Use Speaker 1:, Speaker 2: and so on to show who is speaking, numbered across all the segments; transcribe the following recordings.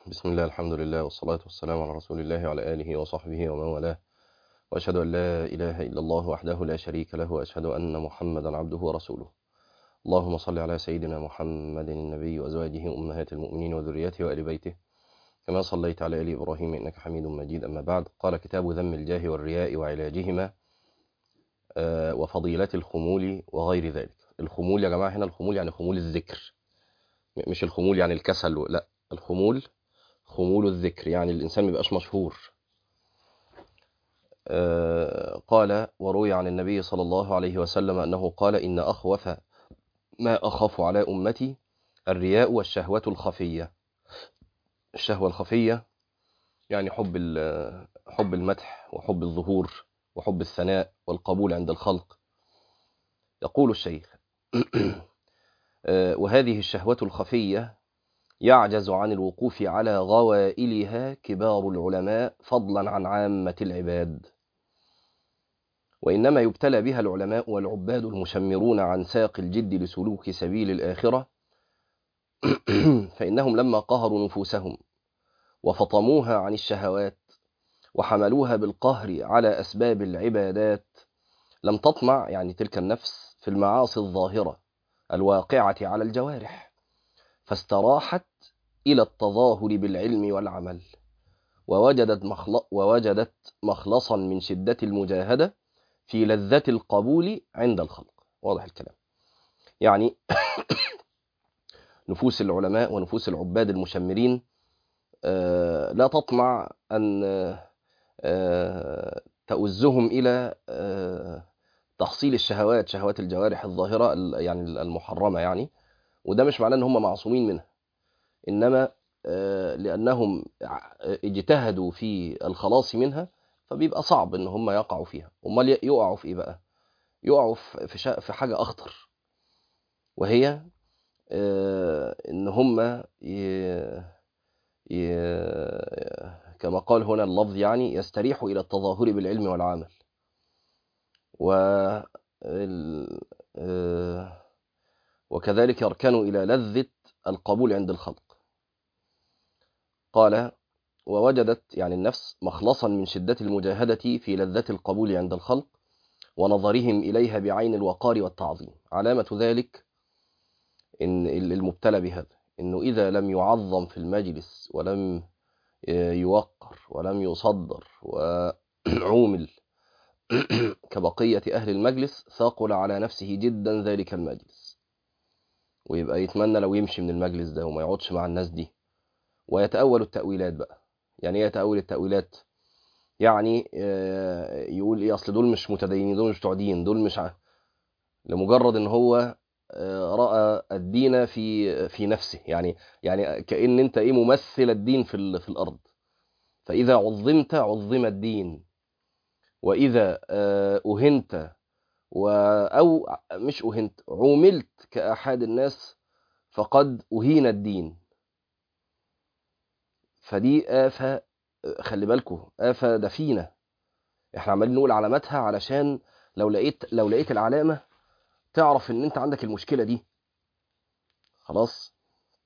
Speaker 1: بسم الله الحمد لله والصلاة والسلام على رسول الله وعلى آله وصحبه ومن والاه وأشهد أن لا إله إلا الله وحده لا شريك له وأشهد أن محمدا عبده ورسوله اللهم صل على سيدنا محمد النبي وأزواجه أمهات المؤمنين وذريته وآل بيته كما صليت على آل إبراهيم إنك حميد مجيد أما بعد قال كتاب ذم الجاه والرياء وعلاجهما آه، وفضيلة الخمول وغير ذلك الخمول يا جماعة هنا الخمول يعني خمول الذكر م- مش الخمول يعني الكسل لا الخمول خمول الذكر يعني الإنسان ميبقاش مشهور آه، قال وروي عن النبي صلى الله عليه وسلم أنه قال إن أخوف ما أخاف على أمتي الرياء والشهوة الخفية الشهوة الخفية يعني حب ال- حب المدح وحب الظهور وحب الثناء والقبول عند الخلق يقول الشيخ آه، وهذه الشهوة الخفية يعجز عن الوقوف على غوائلها كبار العلماء فضلا عن عامة العباد وإنما يبتلى بها العلماء والعباد المشمرون عن ساق الجد لسلوك سبيل الآخرة فإنهم لما قهروا نفوسهم وفطموها عن الشهوات وحملوها بالقهر على أسباب العبادات لم تطمع يعني تلك النفس في المعاصي الظاهرة الواقعة على الجوارح فاستراحت إلى التظاهر بالعلم والعمل ووجدت, مخل... ووجدت مخلصا من شدة المجاهدة في لذة القبول عند الخلق واضح الكلام يعني نفوس العلماء ونفوس العباد المشمرين آه، لا تطمع أن آه، تؤزهم إلى آه، تحصيل الشهوات شهوات الجوارح الظاهرة ال- يعني المحرمة يعني وده مش معناه ان هم معصومين منها انما آه، لانهم ع- اجتهدوا في الخلاص منها فبيبقى صعب ان هم يقعوا فيها امال ي- يقعوا في ايه بقى يقعوا في في شا- في حاجه اخطر وهي آه، ان هم ي- ي- كما قال هنا اللفظ يعني يستريحوا الى التظاهر بالعلم والعمل و ال- آه، وكذلك يركنوا إلى لذة القبول عند الخلق قال ووجدت يعني النفس مخلصا من شدة المجاهدة في لذة القبول عند الخلق ونظرهم إليها بعين الوقار والتعظيم علامة ذلك إن المبتلى بهذا إنه إذا لم يعظم في المجلس ولم يوقر ولم يصدر وعومل كبقية أهل المجلس ثاقل على نفسه جدا ذلك المجلس ويبقى يتمنى لو يمشي من المجلس ده وما يقعدش مع الناس دي ويتأول التأويلات بقى يعني ايه يتأول التأويلات يعني آه، يقول ايه اصل دول مش متدينين دول مش بتوع دين دول مش ع... لمجرد ان هو آه، رأى الدين في في نفسه يعني يعني كأن انت ايه ممثل الدين في ال- في الارض فإذا عظمت عظم الدين وإذا آه، أهنت و... أو مش أهنت عوملت كأحد الناس فقد أهين الدين فدي آفة خلي بالكم آفة دفينة احنا عمالين نقول علاماتها علشان لو لقيت لو لقيت العلامة تعرف ان انت عندك المشكلة دي خلاص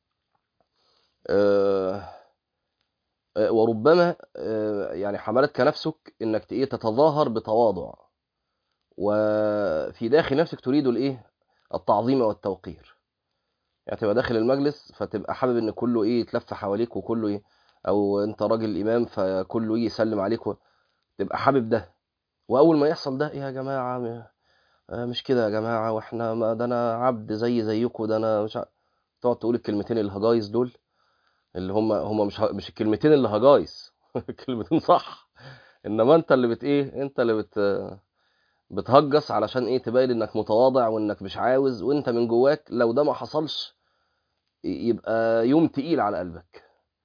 Speaker 1: آه آه، وربما آه يعني حملتك نفسك انك ت- ايه تتظاهر بتواضع وفي داخل نفسك تريد الايه التعظيم والتوقير يعني تبقى داخل المجلس فتبقى حابب ان كله ايه يتلف حواليك وكله ايه او انت راجل امام فكله يجي يسلم عليك و- تبقى حابب ده واول ما يحصل ده إيه يا جماعه م- آه، مش كده يا جماعه واحنا ما ده انا عبد زي زيكم ده انا مش ع... تقعد تقول الكلمتين الهجايز دول اللي هم هم مش ه... مش الكلمتين اللي هجايز كلمتين صح انما انت اللي بت ايه انت اللي بت بتهجس علشان ايه تبين انك متواضع وانك مش عاوز وانت من جواك لو ده ما حصلش ي- يبقى يوم تقيل على قلبك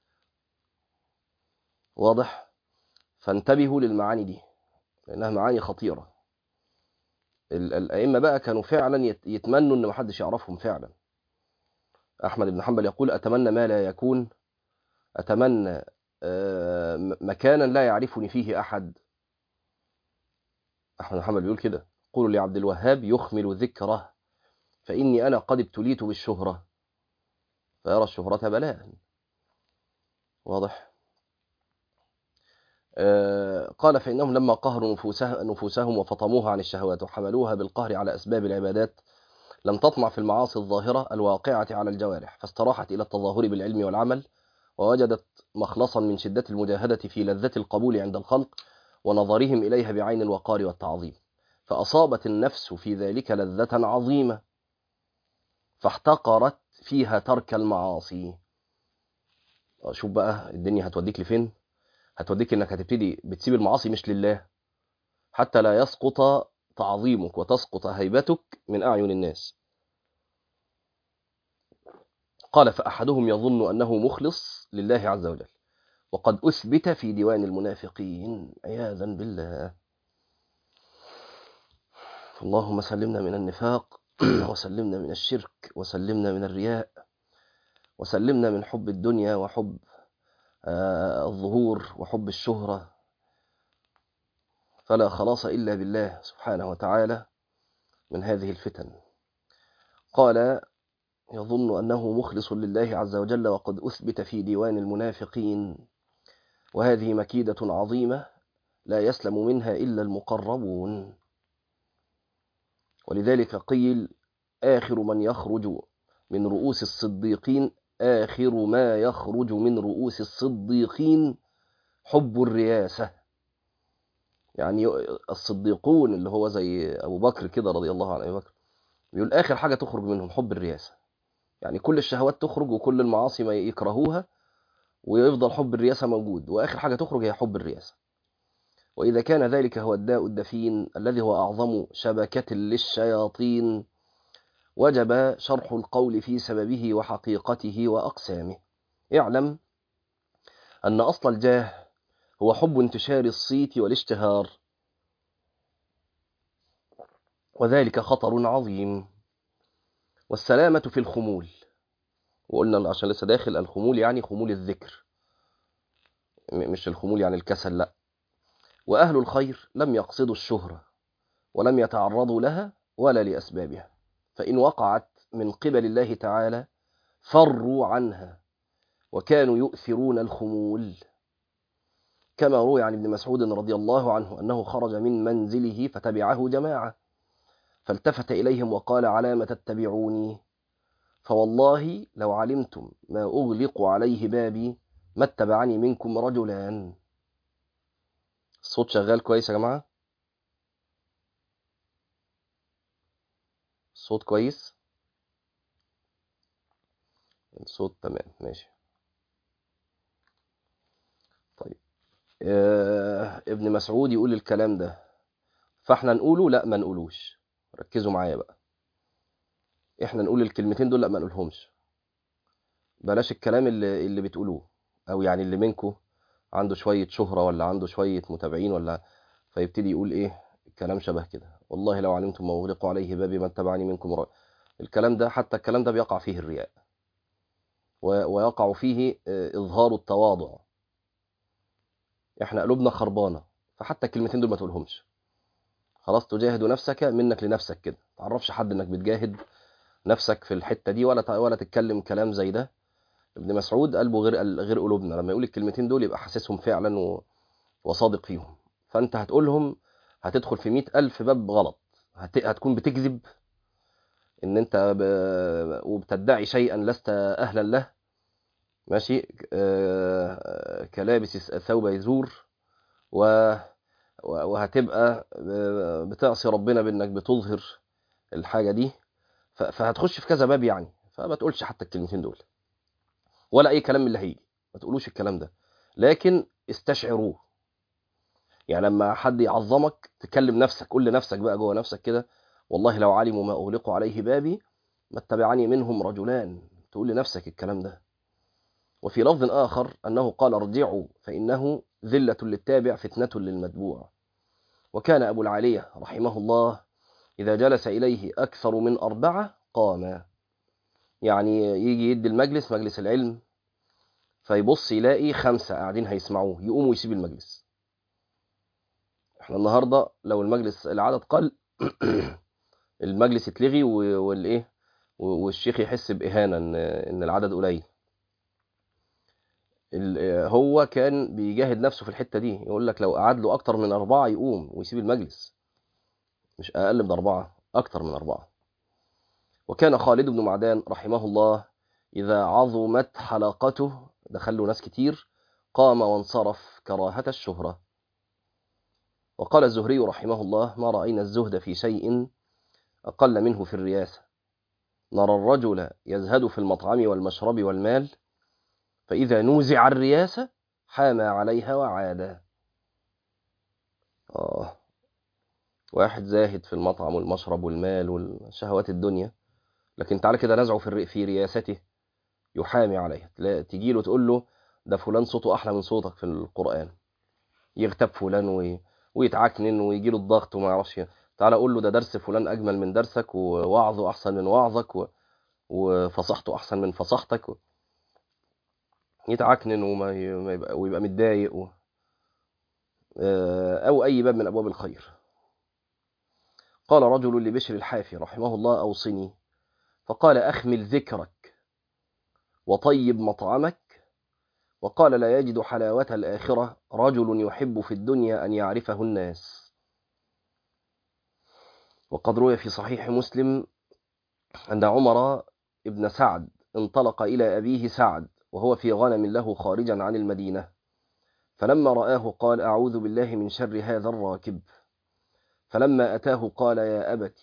Speaker 1: واضح فانتبهوا للمعاني دي لانها معاني خطيره ال- الائمه بقى كانوا فعلا يت- يتمنوا ان محدش يعرفهم فعلا احمد بن حنبل يقول اتمنى ما لا يكون اتمنى آه، م- مكانا لا يعرفني فيه احد احمد بن حنبل بيقول كده قولوا لعبد الوهاب يخمل ذكره فاني انا قد ابتليت بالشهره فيرى الشهره بلاء واضح آه قال فإنهم لما قهروا نفوسها نفوسهم وفطموها عن الشهوات وحملوها بالقهر على أسباب العبادات لم تطمع في المعاصي الظاهرة الواقعة على الجوارح فاستراحت إلى التظاهر بالعلم والعمل ووجدت مخلصا من شدة المجاهدة في لذة القبول عند الخلق ونظرهم إليها بعين الوقار والتعظيم فأصابت النفس في ذلك لذة عظيمة فاحتقرت فيها ترك المعاصي شوف بقى الدنيا هتوديك لفين هتوديك انك هتبتدي بتسيب المعاصي مش لله حتى لا يسقط تعظيمك وتسقط هيبتك من أعين الناس قال فأحدهم يظن أنه مخلص لله عز وجل وقد أثبت في ديوان المنافقين عياذا بالله اللهم سلمنا من النفاق وسلمنا من الشرك وسلمنا من الرياء وسلمنا من حب الدنيا وحب الظهور وحب الشهرة فلا خلاص إلا بالله سبحانه وتعالى من هذه الفتن قال يظن أنه مخلص لله عز وجل وقد أثبت في ديوان المنافقين وهذه مكيدة عظيمة لا يسلم منها إلا المقربون ولذلك قيل آخر من يخرج من رؤوس الصديقين آخر ما يخرج من رؤوس الصديقين حب الرياسة يعني الصديقون اللي هو زي أبو بكر كده رضي الله عن أبي بكر بيقول آخر حاجة تخرج منهم حب الرياسة يعني كل الشهوات تخرج وكل المعاصي ما يكرهوها ويفضل حب الرياسة موجود وآخر حاجة تخرج هي حب الرياسة وإذا كان ذلك هو الداء الدفين الذي هو أعظم شبكة للشياطين وجب شرح القول في سببه وحقيقته وأقسامه اعلم أن أصل الجاه هو حب انتشار الصيت والاشتهار وذلك خطر عظيم والسلامة في الخمول وقلنا عشان لسه داخل الخمول يعني خمول الذكر مش الخمول يعني الكسل لا وأهل الخير لم يقصدوا الشهرة ولم يتعرضوا لها ولا لأسبابها فإن وقعت من قبل الله تعالى فروا عنها وكانوا يؤثرون الخمول كما روي عن ابن مسعود رضي الله عنه أنه خرج من منزله فتبعه جماعة فالتفت إليهم وقال على ما تتبعوني فوالله لو علمتم ما أغلق عليه بابي ما اتبعني منكم رجلان الصوت شغال كويس يا جماعة الصوت كويس الصوت تمام ماشي طيب آه ابن مسعود يقول الكلام ده فاحنا نقوله لا ما نقولوش ركزوا معايا بقى احنا نقول الكلمتين دول لا ما نقولهمش بلاش الكلام اللي اللي بتقولوه او يعني اللي منكم عنده شوية شهرة ولا عنده شوية متابعين ولا فيبتدي يقول ايه كلام شبه كده والله لو علمتم ما أغلق عليه بابي ما اتبعني منكم رأي الكلام ده حتى الكلام ده بيقع فيه الرياء ويقع فيه إظهار التواضع احنا قلوبنا خربانة فحتى الكلمتين دول ما تقولهمش خلاص تجاهد نفسك منك لنفسك كده تعرفش حد انك بتجاهد نفسك في الحتة دي ولا ولا تتكلم كلام زي ده ابن مسعود قلبه غير غير قلوبنا لما يقول الكلمتين دول يبقى حاسسهم فعلا و... وصادق فيهم فانت هتقولهم هتدخل في مئة ألف باب غلط هت... هتكون بتكذب ان انت ب... وبتدعي شيئا لست اهلا له ماشي آه... كلابس ثوب يزور و... وهتبقى بتعصي ربنا بانك بتظهر الحاجة دي ف... فهتخش في كذا باب يعني فما تقولش حتى الكلمتين دول ولا اي كلام من اللي هيجي ما تقولوش الكلام ده لكن استشعروه يعني لما حد يعظمك تكلم نفسك قول لنفسك بقى جوه نفسك كده والله لو علموا ما أغلق عليه بابي ما اتبعني منهم رجلان تقول لنفسك الكلام ده وفي لفظ آخر أنه قال ارجعوا فإنه ذلة للتابع فتنة للمتبوع وكان أبو العالية رحمه الله إذا جلس إليه أكثر من أربعة قام يعني يجي يدي المجلس مجلس العلم فيبص يلاقي خمسة قاعدين هيسمعوه يقوم ويسيب المجلس احنا النهارده لو المجلس العدد قل المجلس يتلغي والايه والشيخ يحس باهانه ان ان العدد قليل ال- هو كان بيجاهد نفسه في الحتة دي يقول لك لو قعد له أكتر من أربعة يقوم ويسيب المجلس مش أقل من أربعة أكتر من أربعة وكان خالد بن معدان رحمه الله إذا عظمت حلقته دخل له ناس كتير قام وانصرف كراهة الشهرة وقال الزهري رحمه الله ما رأينا الزهد في شيء أقل منه في الرياسة نرى الرجل يزهد في المطعم والمشرب والمال فإذا نوزع الرياسة حامى عليها وعاد آه واحد زاهد في المطعم والمشرب والمال والشهوات الدنيا لكن تعالى كده نزعه في الر- في رياسته يحامي عليها تلاقي- تجي له تقول له ده فلان صوته أحلى من صوتك في القرآن يغتاب فلان وي... ويتعكنن ويجي له الضغط وما يعرفش تعالى قول له ده درس فلان أجمل من درسك ووعظه أحسن من وعظك و... وفصحته أحسن من فصحتك و... يتعكنن وما ي... ما يبقى... ويبقى متضايق و... آه، أو أي باب من أبواب الخير قال رجل لبشر الحافي رحمه الله أوصني فقال أخمل ذكرك وطيب مطعمك وقال لا يجد حلاوة الآخرة رجل يحب في الدنيا أن يعرفه الناس وقد روي في صحيح مسلم أن عمر ابن سعد انطلق إلى أبيه سعد وهو في غنم له خارجا عن المدينة فلما رآه قال أعوذ بالله من شر هذا الراكب فلما أتاه قال يا أبت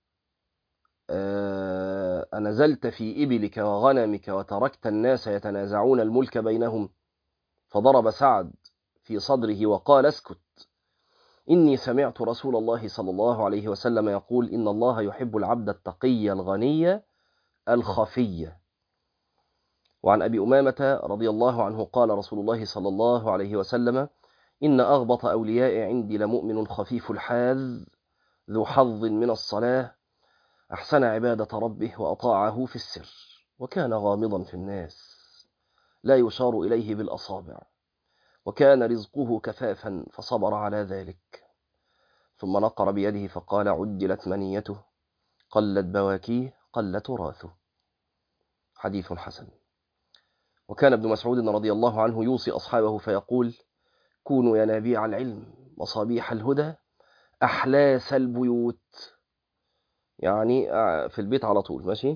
Speaker 1: آه، أنزلت في إبلك وغنمك وتركت الناس يتنازعون الملك بينهم فضرب سعد في صدره وقال اسكت إني سمعت رسول الله صلى الله عليه وسلم يقول إن الله يحب العبد التقي الغني الخفي وعن أبي أمامة رضي الله عنه قال رسول الله صلى الله عليه وسلم إن أغبط أولياء عندي لمؤمن خفيف الحاذ ذو حظ من الصلاة أحسن عبادة ربه وأطاعه في السر وكان غامضا في الناس لا يشار إليه بالأصابع وكان رزقه كفافا فصبر على ذلك ثم نقر بيده فقال عجلت منيته قلت بواكيه قل تراثه حديث حسن وكان ابن مسعود رضي الله عنه يوصي أصحابه فيقول كونوا ينابيع العلم مصابيح الهدى أحلاس البيوت يعني في البيت على طول ماشي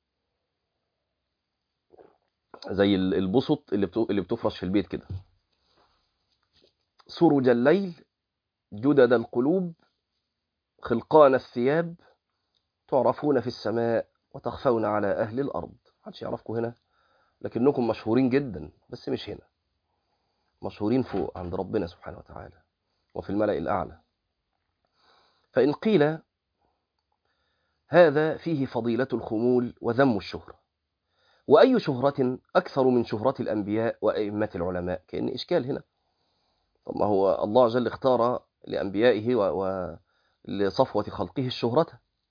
Speaker 1: زي البسط اللي اللي بتفرش في البيت كده سرج الليل جدد القلوب خلقان الثياب تعرفون في السماء وتخفون على أهل الأرض محدش يعرفكم هنا لكنكم مشهورين جدا بس مش هنا مشهورين فوق عند ربنا سبحانه وتعالى وفي الملأ الأعلى فإن قيل هذا فيه فضيلة الخمول وذم الشهرة وأي شهرة أكثر من شهرة الأنبياء وأئمة العلماء كأن إشكال هنا طب ما هو الله جل اختار لأنبيائه ولصفوة خلقه الشهرة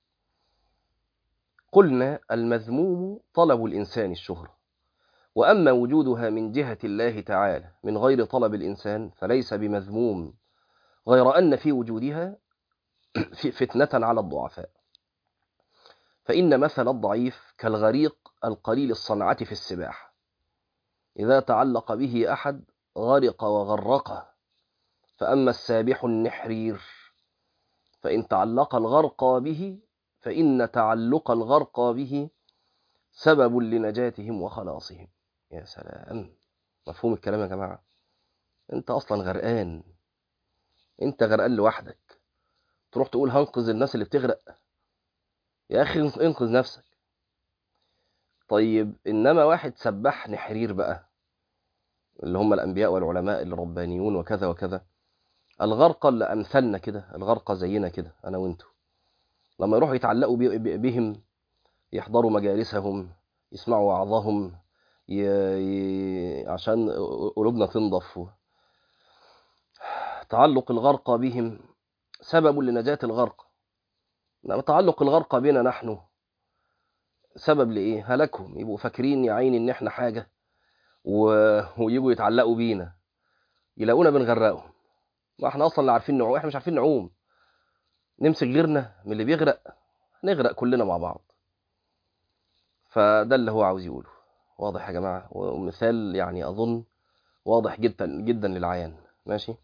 Speaker 1: قلنا المذموم طلب الإنسان الشهرة وأما وجودها من جهة الله تعالى من غير طلب الإنسان فليس بمذموم غير أن في وجودها فتنة على الضعفاء فإن مثل الضعيف كالغريق القليل الصنعة في السباحة إذا تعلق به أحد غرق وغرقه فأما السابح النحرير فإن تعلق الغرق به فإن تعلق الغرق به سبب لنجاتهم وخلاصهم يا سلام مفهوم الكلام يا جماعة انت اصلا غرقان انت غرقان لوحدك تروح تقول هنقذ الناس اللي بتغرق يا اخي انقذ نفسك طيب انما واحد سباح نحرير بقى اللي هم الانبياء والعلماء الربانيون وكذا وكذا الغرقى اللي امثلنا كده الغرقى زينا كده انا وانتو لما يروحوا يتعلقوا بهم يحضروا مجالسهم يسمعوا وعظهم ي... ي... عشان قلوبنا تنضف تعلق الغرقى بهم سبب لنجاة الغرق لما تعلق الغرقى بنا نحن سبب لإيه هلكهم يبقوا فاكرين يا عيني إن إحنا حاجة و... ويجوا يتعلقوا بينا يلاقونا بنغرقهم ما إحنا أصلا لا عارفين نعوم إحنا مش عارفين نعوم نمسك غيرنا من اللي بيغرق نغرق كلنا مع بعض فده اللي هو عاوز يقوله واضح يا جماعة ومثال يعني أظن واضح جدا جدا للعيان ماشي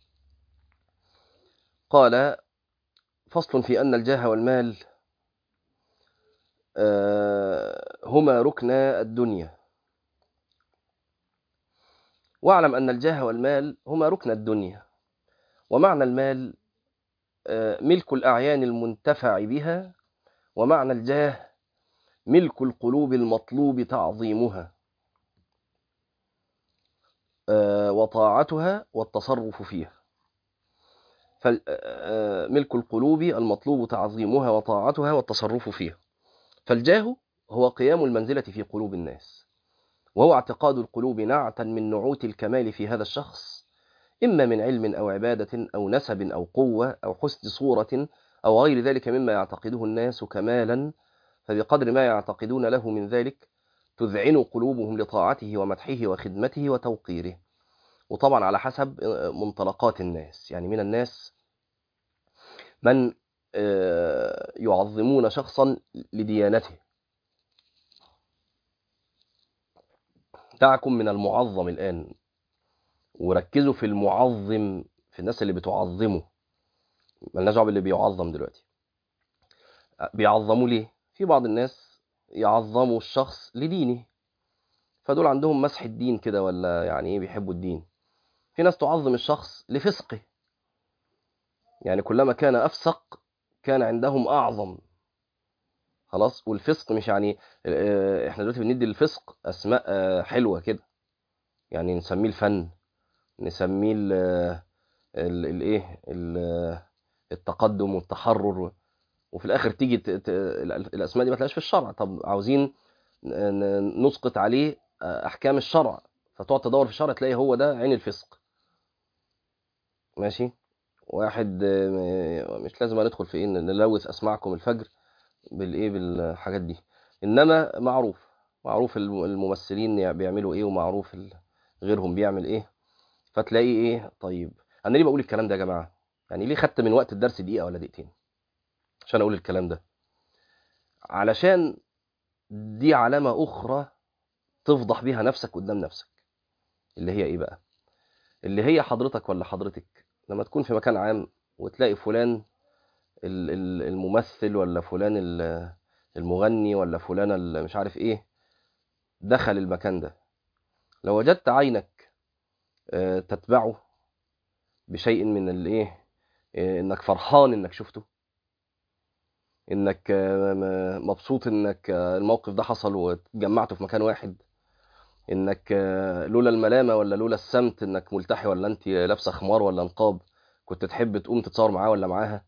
Speaker 1: قال فصل في أن الجاه والمال هما ركن الدنيا واعلم أن الجاه والمال هما ركن الدنيا ومعنى المال ملك الأعيان المنتفع بها ومعنى الجاه ملك القلوب المطلوب تعظيمها وطاعتها والتصرف فيها ملك القلوب المطلوب تعظيمها وطاعتها والتصرف فيها فالجاه هو قيام المنزلة في قلوب الناس وهو اعتقاد القلوب نعتا من نعوت الكمال في هذا الشخص إما من علم أو عبادة أو نسب أو قوة أو حسن صورة أو غير ذلك مما يعتقده الناس كمالا فبقدر ما يعتقدون له من ذلك تذعن قلوبهم لطاعته ومدحه وخدمته وتوقيره وطبعا على حسب منطلقات الناس يعني من الناس من يعظمون شخصا لديانته دعكم من المعظم الآن وركزوا في المعظم في الناس اللي بتعظمه ملناش دعوه باللي بيعظم دلوقتي بيعظموا ليه في بعض الناس يعظموا الشخص لدينه فدول عندهم مسح الدين كده ولا يعني ايه بيحبوا الدين في ناس تعظم الشخص لفسقه يعني كلما كان افسق كان عندهم اعظم خلاص والفسق مش يعني احنا دلوقتي بندي للفسق اسماء حلوه كده يعني نسميه الفن نسميه الايه التقدم والتحرر وفي الاخر تيجي ت... ت... الاسماء دي ما تلاقيش في الشرع طب عاوزين نسقط عليه احكام الشرع فتقعد تدور في الشرع تلاقي هو ده عين الفسق ماشي واحد مش لازم ندخل في ايه نلوث اسماعكم الفجر بالايه بالحاجات دي انما معروف معروف الممثلين بيعملوا ايه ومعروف غيرهم بيعمل ايه فتلاقي ايه طيب انا ليه بقول الكلام ده يا جماعه يعني ليه خدت من وقت الدرس دقيقه ولا دقيقتين عشان اقول الكلام ده علشان دي علامه اخرى تفضح بيها نفسك قدام نفسك اللي هي ايه بقى اللي هي حضرتك ولا حضرتك لما تكون في مكان عام وتلاقي فلان الممثل ولا فلان المغني ولا فلان مش عارف ايه دخل المكان ده لو وجدت عينك تتبعه بشيء من الايه انك فرحان انك شفته انك مبسوط انك الموقف ده حصل واتجمعتوا في مكان واحد انك لولا الملامه ولا لولا السمت انك ملتحي ولا انت لابسه خمار ولا نقاب كنت تحب تقوم تتصور معاه ولا معاها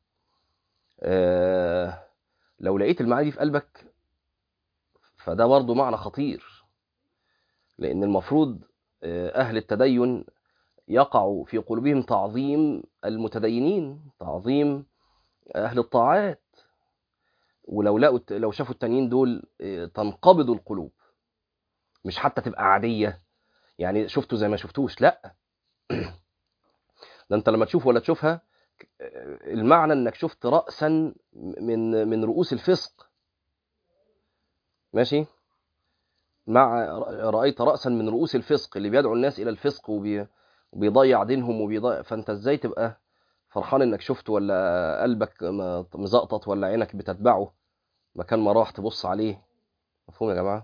Speaker 1: لو لقيت المعاني دي في قلبك فده برضه معنى خطير لان المفروض اهل التدين يقع في قلوبهم تعظيم المتدينين تعظيم اهل الطاعات ولو لقوا لو شافوا التانيين دول تنقبض القلوب مش حتى تبقى عاديه يعني شفته زي ما شفتوش لا ده انت لما تشوف ولا تشوفها المعنى انك شفت راسا من من رؤوس الفسق ماشي مع رايت راسا من رؤوس الفسق اللي بيدعو الناس الى الفسق وبي وبيضيع دينهم وبيضيع فانت ازاي تبقى فرحان انك شفته ولا قلبك مزقطط ولا عينك بتتبعه مكان ما راح تبص عليه مفهوم يا جماعه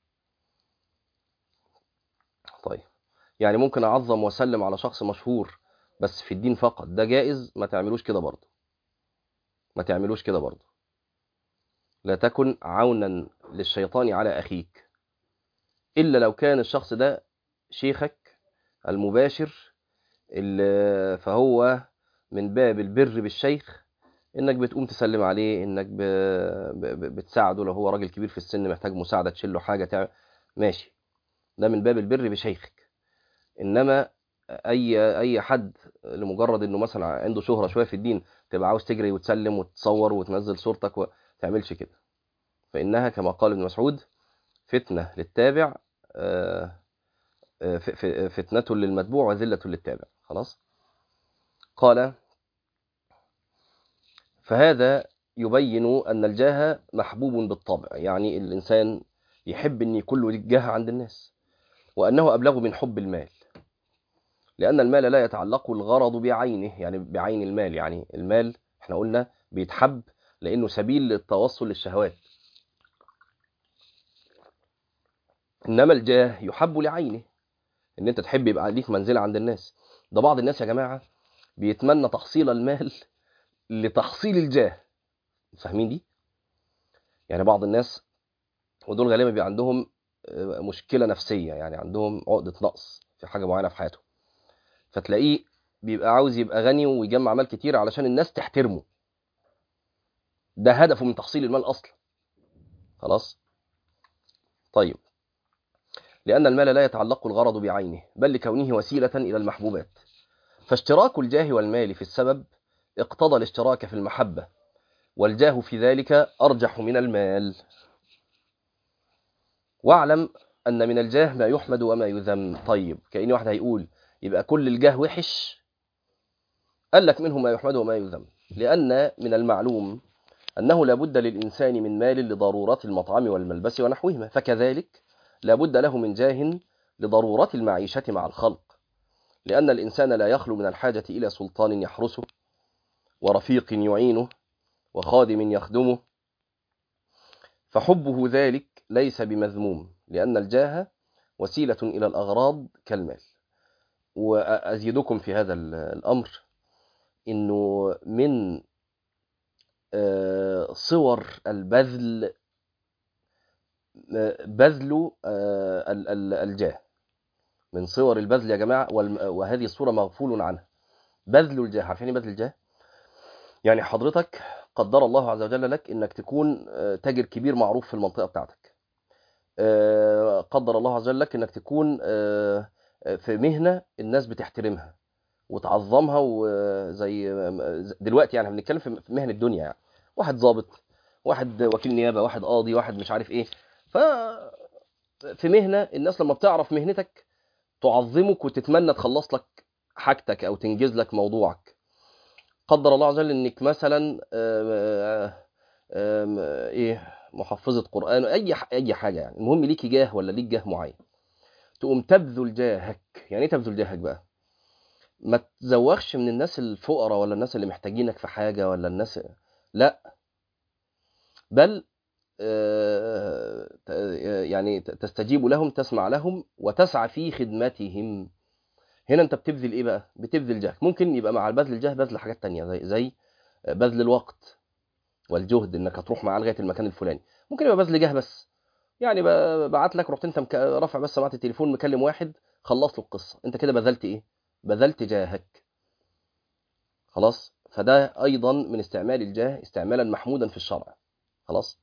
Speaker 1: طيب يعني ممكن اعظم واسلم على شخص مشهور بس في الدين فقط ده جائز ما تعملوش كده برضه ما تعملوش كده برضه لا تكن عونا للشيطان على اخيك الا لو كان الشخص ده شيخك المباشر اللي فهو من باب البر بالشيخ انك بتقوم تسلم عليه انك ب... ب... بتساعده لو هو راجل كبير في السن محتاج مساعده تشيل له حاجه تعمل ماشي ده من باب البر بشيخك انما اي اي حد لمجرد انه مثلا عنده شهره شويه في الدين تبقى عاوز تجري وتسلم وتصور وتنزل صورتك وما تعملش كده فانها كما قال ابن مسعود فتنه للتابع فتنه للمتبوع وذله للتابع خلاص قال فهذا يبين ان الجاه محبوب بالطبع يعني الانسان يحب ان يكون له جاه عند الناس وانه ابلغ من حب المال لأن المال لا يتعلق الغرض بعينه يعني بعين المال يعني المال احنا قلنا بيتحب لأنه سبيل للتوصل للشهوات إنما الجاه يحب لعينه إن أنت تحب يبقى ليك منزلة عند الناس ده بعض الناس يا جماعة بيتمنى تحصيل المال لتحصيل الجاه فاهمين دي؟ يعني بعض الناس ودول غالبا بيبقى عندهم مشكلة نفسية يعني عندهم عقدة نقص في حاجة معينة في حياته فتلاقيه بيبقى عاوز يبقى غني ويجمع مال كتير علشان الناس تحترمه ده هدفه من تحصيل المال أصلا خلاص طيب لأن المال لا يتعلق الغرض بعينه بل لكونه وسيلة إلى المحبوبات فاشتراك الجاه والمال في السبب اقتضى الاشتراك في المحبة والجاه في ذلك أرجح من المال واعلم أن من الجاه ما يحمد وما يذم طيب كأن واحد هيقول يبقى كل الجاه وحش قال لك منه ما يحمد وما يذم لأن من المعلوم أنه لا بد للإنسان من مال لضرورات المطعم والملبس ونحوهما فكذلك لا بد له من جاه لضرورات المعيشة مع الخلق لأن الإنسان لا يخلو من الحاجة إلى سلطان يحرسه ورفيق يعينه وخادم يخدمه فحبه ذلك ليس بمذموم لأن الجاه وسيلة إلى الأغراض كالمال وأزيدكم في هذا الأمر إنه من صور البذل بذل الجاه من صور البذل يا جماعة وهذه الصورة مغفول عنها بذل الجاه عارفين بذل الجاه يعني حضرتك قدر الله عز وجل لك انك تكون تاجر كبير معروف في المنطقة بتاعتك قدر الله عز وجل لك انك تكون في مهنة الناس بتحترمها وتعظمها وزي دلوقتي يعني بنتكلم في مهنة الدنيا يعني واحد ضابط واحد وكيل نيابة واحد قاضي واحد مش عارف ايه ف في مهنة الناس لما بتعرف مهنتك تعظمك وتتمنى تخلص لك حاجتك او تنجز لك موضوعك قدر الله عز وجل انك مثلا آآ آآ ايه محفظة قرآن اي اي حاجة يعني المهم ليك جاه ولا ليك جاه معين تقوم تبذل جاهك يعني ايه تبذل جاهك بقى ما تزوغش من الناس الفقراء ولا الناس اللي محتاجينك في حاجة ولا الناس لا بل يعني تستجيب لهم تسمع لهم وتسعى في خدمتهم هنا انت بتبذل ايه بقى بتبذل جهد ممكن يبقى مع البذل الجهد بذل حاجات تانية زي زي بذل الوقت والجهد انك هتروح معاه لغايه المكان الفلاني ممكن يبقى بذل جهد بس يعني بعت لك رحت انت مك... رافع بس سماعه التليفون مكلم واحد خلص له القصه انت كده بذلت ايه بذلت جاهك خلاص فده ايضا من استعمال الجاه استعمالا محمودا في الشرع خلاص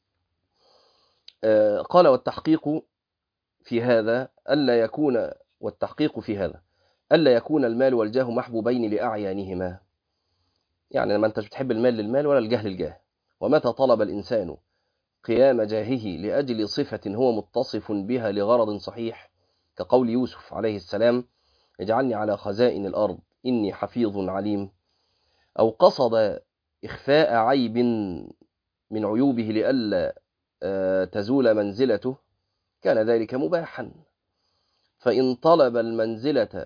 Speaker 1: آه قال والتحقيق في هذا الا يكون والتحقيق في هذا ألا يكون المال والجاه محبوبين لأعيانهما يعني لما أنت بتحب المال للمال ولا الجاه للجاه ومتى طلب الإنسان قيام جاهه لأجل صفة هو متصف بها لغرض صحيح كقول يوسف عليه السلام اجعلني على خزائن الأرض إني حفيظ عليم أو قصد إخفاء عيب من عيوبه لئلا تزول منزلته كان ذلك مباحا فإن طلب المنزلة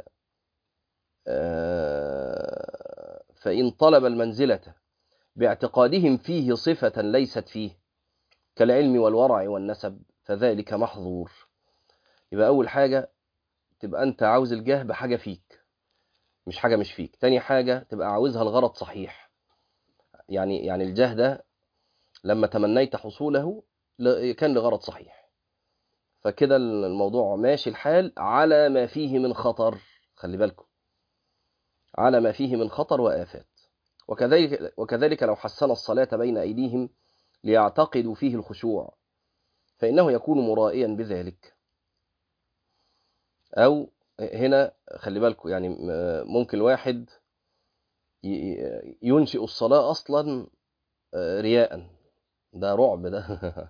Speaker 1: فإن طلب المنزلة باعتقادهم فيه صفة ليست فيه كالعلم والورع والنسب فذلك محظور يبقى أول حاجة تبقى أنت عاوز الجاه بحاجة فيك مش حاجة مش فيك تاني حاجة تبقى عاوزها الغرض صحيح يعني يعني الجاه ده لما تمنيت حصوله كان لغرض صحيح فكده الموضوع ماشي الحال على ما فيه من خطر خلي بالكم على ما فيه من خطر وآفات وكذلك, وكذلك لو حسن الصلاة بين أيديهم ليعتقدوا فيه الخشوع فإنه يكون مرائيا بذلك أو هنا خلي بالكم يعني ممكن الواحد ينشئ الصلاة أصلا رياء ده رعب ده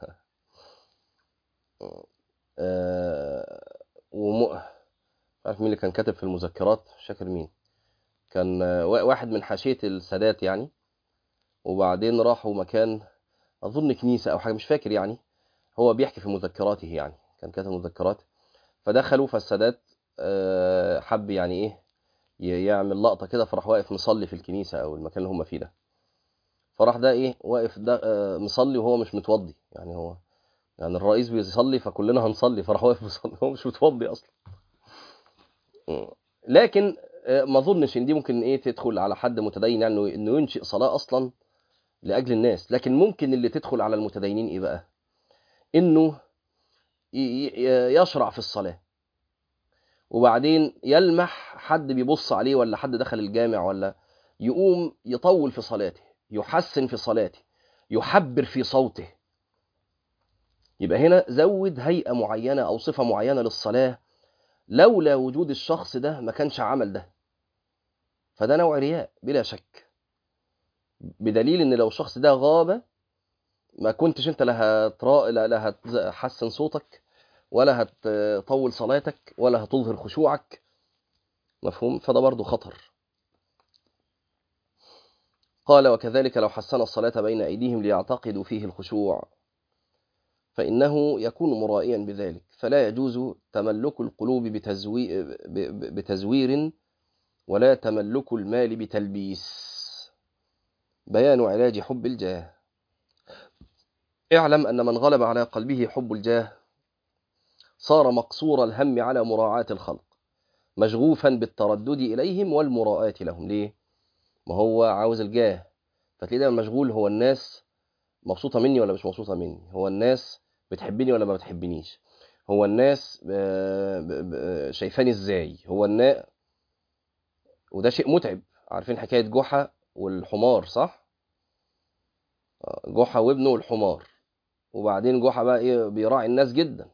Speaker 1: آه وم... عارف مين اللي كان كاتب في المذكرات مش فاكر مين كان واحد من حاشية السادات يعني وبعدين راحوا مكان أظن كنيسة أو حاجة مش فاكر يعني هو بيحكي في مذكراته يعني كان كاتب مذكرات فدخلوا فالسادات آه حب يعني إيه ي- يعمل لقطة كده فراح واقف مصلي في الكنيسة أو المكان اللي هم فيه ده فراح ده إيه واقف ده آه، مصلي وهو مش متوضي يعني هو يعني الرئيس بيصلي فكلنا هنصلي فراح واقف مصلي هو مش متوضي أصلا لكن آه، ما اظنش ان دي ممكن ايه تدخل على حد متدين يعني انه إنه ينشئ صلاه اصلا لاجل الناس لكن ممكن اللي تدخل على المتدينين ايه بقى انه ي- ي- يشرع في الصلاه وبعدين يلمح حد بيبص عليه ولا حد دخل الجامع ولا يقوم يطول في صلاته يحسن في صلاته يحبر في صوته يبقى هنا زود هيئه معينه او صفه معينه للصلاه لولا وجود الشخص ده ما كانش عمل ده فده نوع رياء بلا شك بدليل ان لو الشخص ده غاب ما كنتش انت لا هترا لا لا هتحسن صوتك ولا هتطول صلاتك ولا هتظهر خشوعك مفهوم فده برضو خطر قال وكذلك لو حسن الصلاة بين أيديهم ليعتقدوا فيه الخشوع فإنه يكون مرائيا بذلك فلا يجوز تملك القلوب بتزوي... ب- ب- بتزوير ولا تملك المال بتلبيس بيان علاج حب الجاه اعلم أن من غلب على قلبه حب الجاه صار مقصور الهم على مراعاة الخلق مشغوفا بالتردد إليهم والمراءاة لهم ليه؟ ما هو عاوز الجاه فتلاقيه دايما مشغول هو الناس مبسوطة مني ولا مش مبسوطة مني هو الناس بتحبني ولا ما بتحبنيش هو الناس آه، ب- ب- شايفاني ازاي هو الناس وده شيء متعب عارفين حكاية جحا والحمار صح جحا وابنه والحمار وبعدين جحا بقى ايه بيراعي الناس جدا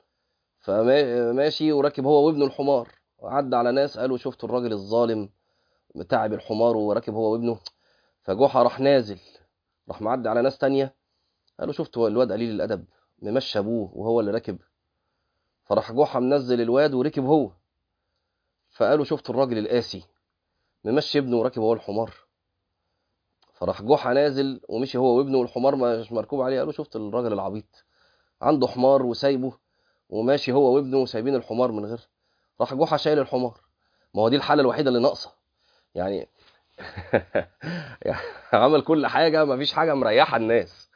Speaker 1: فماشي وراكب هو وابنه الحمار وعدى على ناس قالوا شفتوا الراجل الظالم تعب الحمار وراكب هو وابنه فجحا راح نازل راح معدي على ناس تانية قالوا شفتوا الواد قليل الأدب ممشى أبوه وهو اللي راكب فراح جحا منزل الواد وركب هو فقالوا شفتوا الراجل القاسي ممشي ابنه وراكب هو الحمار فراح جحا نازل ومشي هو وابنه والحمار مش مركوب عليه قالوا شفت الراجل العبيط عنده حمار وسايبه وماشي هو وابنه وسايبين الحمار من غير راح جحا شايل الحمار ما هو دي الحالة الوحيدة اللي ناقصة يعني يعني عمل كل حاجة ما فيش حاجة مريحة الناس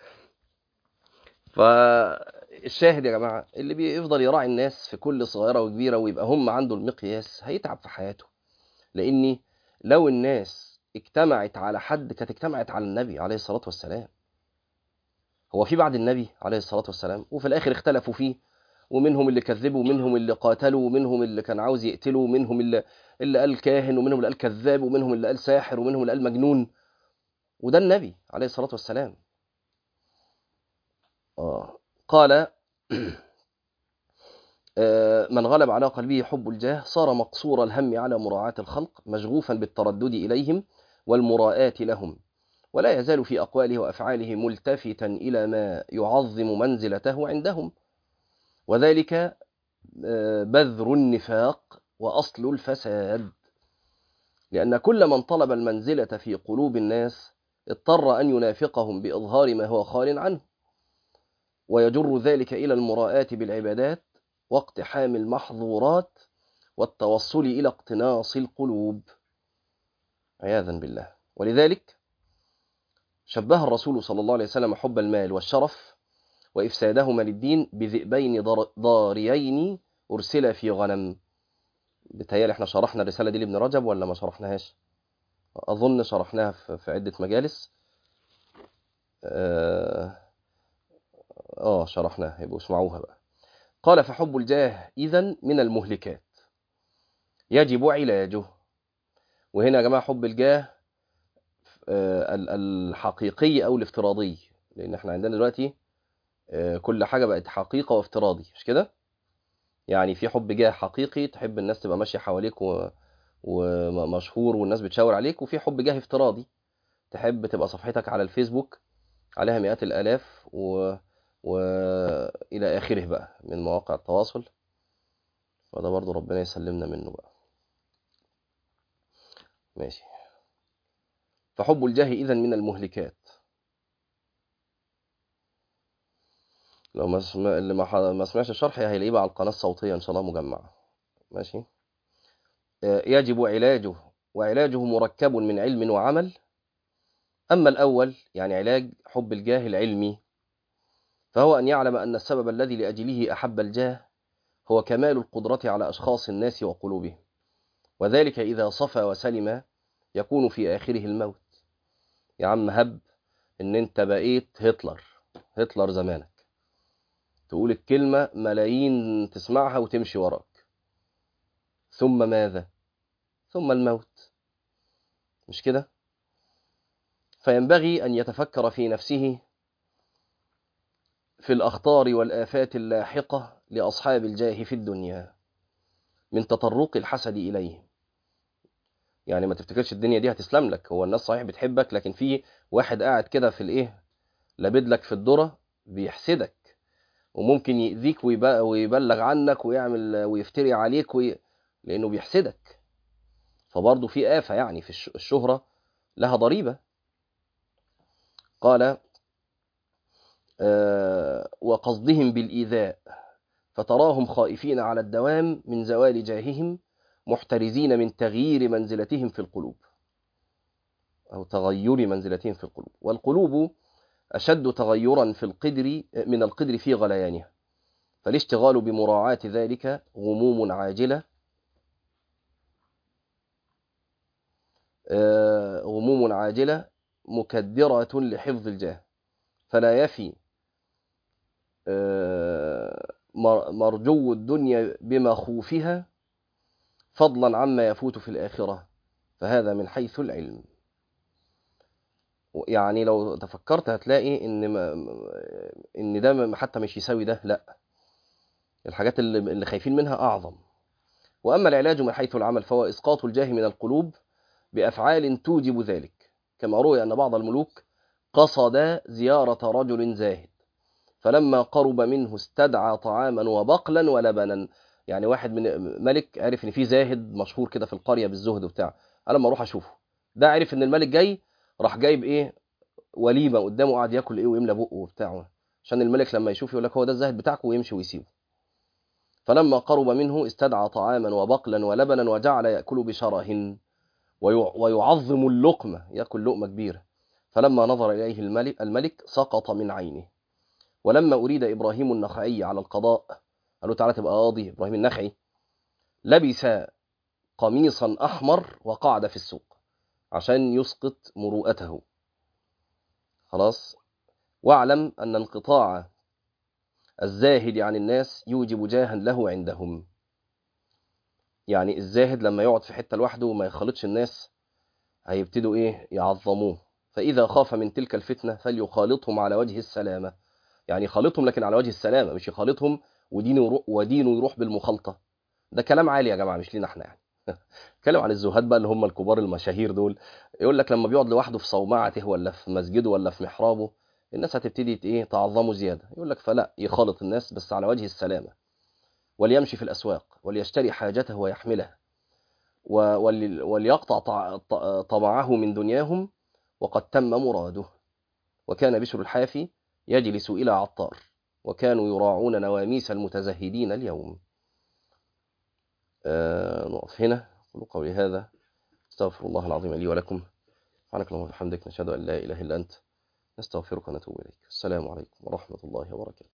Speaker 1: فالشاهد يا جماعة اللي بيفضل يراعي الناس في كل صغيرة وكبيرة ويبقى هم عنده المقياس هيتعب في حياته لأني لو الناس اجتمعت على حد كانت اجتمعت على النبي عليه الصلاة والسلام هو في بعد النبي عليه الصلاة والسلام وفي الآخر اختلفوا فيه ومنهم اللي كذبوا ومنهم اللي قاتلوا ومنهم اللي كان عاوز يقتله ومنهم اللي, اللي قال كاهن ومنهم اللي قال كذاب ومنهم اللي قال ساحر ومنهم اللي قال مجنون وده النبي عليه الصلاة والسلام آه. قال آه، من غلب على قلبه حب الجاه صار مقصور الهم على مراعاة الخلق مشغوفا بالتردد إليهم والمراءاة لهم ولا يزال في أقواله وأفعاله ملتفتا إلى ما يعظم منزلته عندهم وذلك آه، بذر النفاق وأصل الفساد لأن كل من طلب المنزلة في قلوب الناس اضطر أن ينافقهم بإظهار ما هو خال عنه ويجر ذلك إلى المراءاة بالعبادات واقتحام المحظورات والتوصل إلى اقتناص القلوب عياذا بالله ولذلك شبه الرسول صلى الله عليه وسلم حب المال والشرف وإفسادهما للدين بذئبين ضار- ضاريين أرسلا في غنم بتهيألي احنا شرحنا الرسالة دي لابن رجب ولا ما شرحناهاش أظن شرحناها في في عدة مجالس آه آه شرحناها يبقوا اسمعوها بقى قال فحب الجاه إذن من المهلكات يجب علاجه وهنا يا جماعة حب الجاه آه، ال- الحقيقي أو الافتراضي لأن احنا عندنا دلوقتي آه، كل حاجة بقت حقيقة وافتراضي مش كده؟ يعني في حب جاه حقيقي تحب الناس تبقى ماشية حواليك و... ومشهور والناس بتشاور عليك وفي حب جاه افتراضي تحب تبقى صفحتك على الفيسبوك عليها مئات الآلاف و... وإلى آخره بقى من مواقع التواصل فده برضو ربنا يسلمنا منه بقى ماشي فحب الجاه إذن من المهلكات لو ما سمع... اللي ما, ح... ما سمعش الشرح هيلاقيه بقى على القناة الصوتية إن شاء الله مجمعة ماشي آه، يجب علاجه وعلاجه مركب من علم وعمل أما الأول يعني علاج حب الجاه العلمي فهو أن يعلم أن السبب الذي لأجله أحب الجاه هو كمال القدرة على أشخاص الناس وقلوبهم وذلك إذا صفى وسلم يكون في آخره الموت يا عم هب إن أنت بقيت هتلر هتلر زمانك تقول الكلمة ملايين تسمعها وتمشي وراك ثم ماذا ثم الموت مش كده فينبغي أن يتفكر في نفسه في الأخطار والآفات اللاحقة لأصحاب الجاه في الدنيا من تطرق الحسد إليهم يعني ما تفتكرش الدنيا دي هتسلم لك هو الناس صحيح بتحبك لكن في واحد قاعد كده في الايه لابد لك في الذره بيحسدك وممكن يأذيك ويبلغ عنك ويعمل ويفتري عليك وي... لأنه بيحسدك فبرضه في آفة يعني في الشهرة لها ضريبة قال آه وقصدهم بالإيذاء فتراهم خائفين على الدوام من زوال جاههم محترزين من تغيير منزلتهم في القلوب أو تغير منزلتهم في القلوب والقلوب أشد تغيرا في القدر من القدر في غليانها فالاشتغال بمراعاة ذلك غموم عاجلة غموم عاجلة مكدرة لحفظ الجاه فلا يفي مرجو الدنيا بمخوفها فضلا عما يفوت في الآخرة فهذا من حيث العلم يعني لو تفكرت هتلاقي ان ما ان ده حتى مش يساوي ده لا الحاجات اللي, اللي خايفين منها اعظم واما العلاج من حيث العمل فهو اسقاط الجاه من القلوب بافعال توجب ذلك كما روي ان بعض الملوك قصد زياره رجل زاهد فلما قرب منه استدعى طعاما وبقلا ولبنا يعني واحد من ملك عرف ان في زاهد مشهور كده في القريه بالزهد وبتاع انا لما اروح اشوفه ده عرف ان الملك جاي راح جايب ايه وليمه قدامه قاعد ياكل ايه ويملى بقه وبتاعه عشان الملك لما يشوف يقول لك هو ده الزاهد بتاعك ويمشي ويسيبه فلما قرب منه استدعى طعاما وبقلا ولبنا وجعل ياكل بشره ويعظم اللقمه ياكل لقمه كبيره فلما نظر اليه الملك, الملك سقط من عينه ولما اريد ابراهيم النخعي على القضاء قال له تعالى تبقى قاضي ابراهيم النخعي لبس قميصا احمر وقعد في السوق عشان يسقط مروءته خلاص واعلم أن انقطاع الزاهد عن الناس يوجب جاها له عندهم يعني الزاهد لما يقعد في حتة لوحده وما يخالطش الناس هيبتدوا ايه يعظموه فإذا خاف من تلك الفتنة فليخالطهم على وجه السلامة يعني يخالطهم لكن على وجه السلامة مش يخالطهم ودينه يروح, ودينه يروح بالمخالطة ده كلام عالي يا جماعة مش لينا احنا يعني اتكلم عن الزهاد بقى اللي هم الكبار المشاهير دول يقول لك لما بيقعد لوحده في صومعته ولا في مسجده ولا في محرابه الناس هتبتدي ايه تعظمه زياده يقول لك فلا يخالط الناس بس على وجه السلامه وليمشي في الاسواق وليشتري حاجته ويحملها وليقطع طمعه من دنياهم وقد تم مراده وكان بشر الحافي يجلس الى عطار وكانوا يراعون نواميس المتزهدين اليوم آه نقف هنا أقول قولي هذا استغفر الله العظيم لي ولكم سبحانك اللهم وبحمدك نشهد أن لا إله إلا أنت نستغفرك ونتوب إليك السلام عليكم ورحمة الله وبركاته